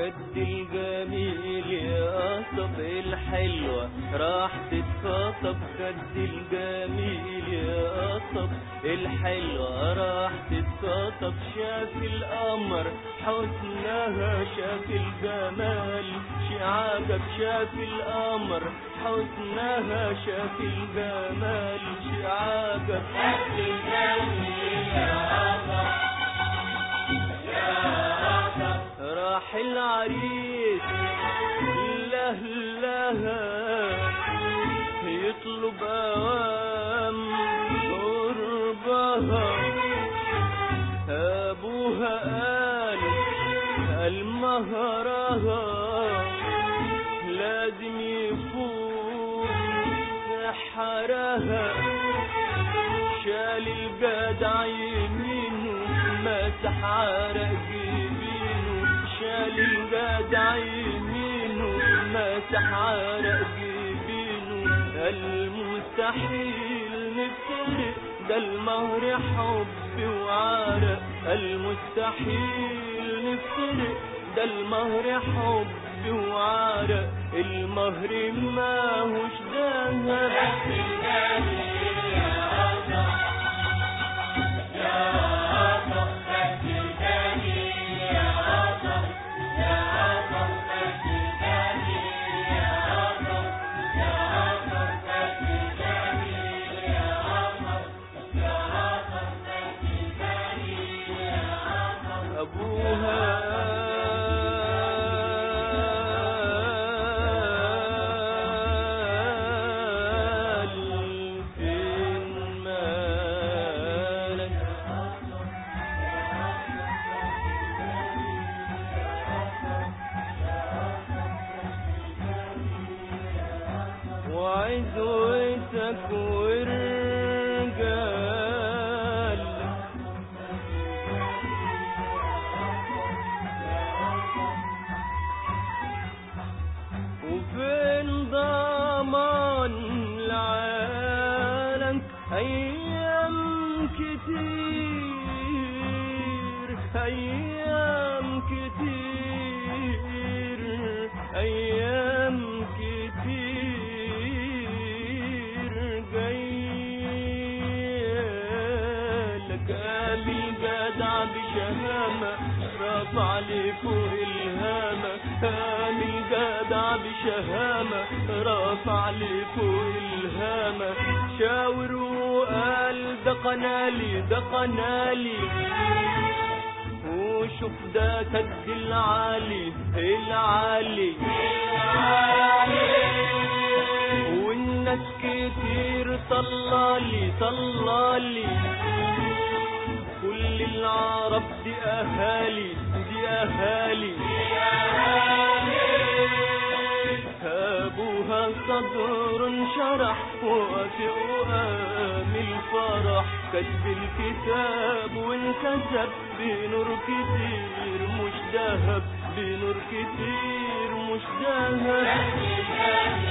خد الجميل يا صب الحلوة راح تتخطب خد الجميل يا صب الحلوة راح تتخطب شاف القمر حسنها شاف الجمال شعابك شاف القمر حسنها شاف الجمال شعابك خد الجميل يا صب راح العريس لهلها يطلب اوام قربها ابوها قال قال مهرها لازم يفوق سحرها شال الجدع يمينه مسح عرق جبينه شال الجدع يمينه مسح عرق جبينه المستحيل نفترق ده المهر حب وعرق المستحيل نفترق ده المهر حب وعرق المهر ماهوش دهب خد الجميل يا صب يا صب خد الجميل يا صب يا صب خد الجميل يا صب يا صب خد الجميل يا صب يا صب خد الجميل يا صب أبوها فين مالك وعزوتك ورجال وفين ضمان العالم ايام كتير ايام كتير ايام كتير جايلك قامي جدع بشهامة رفع لي فوق الهامة قامي جدع بشهامة رفع لي فوق الهامة شاور وقال ده قنالي ده قنالي وشوف ده سد العالي العالي والناس كتير طلالي طلالي كل العرب دي اهالي دي اهالي ابوها صدر انشرح وافق وقام الفرح كتب الكتاب وانكتب بنور كتير مش دهب بنور كتير مش دهب خد الجميل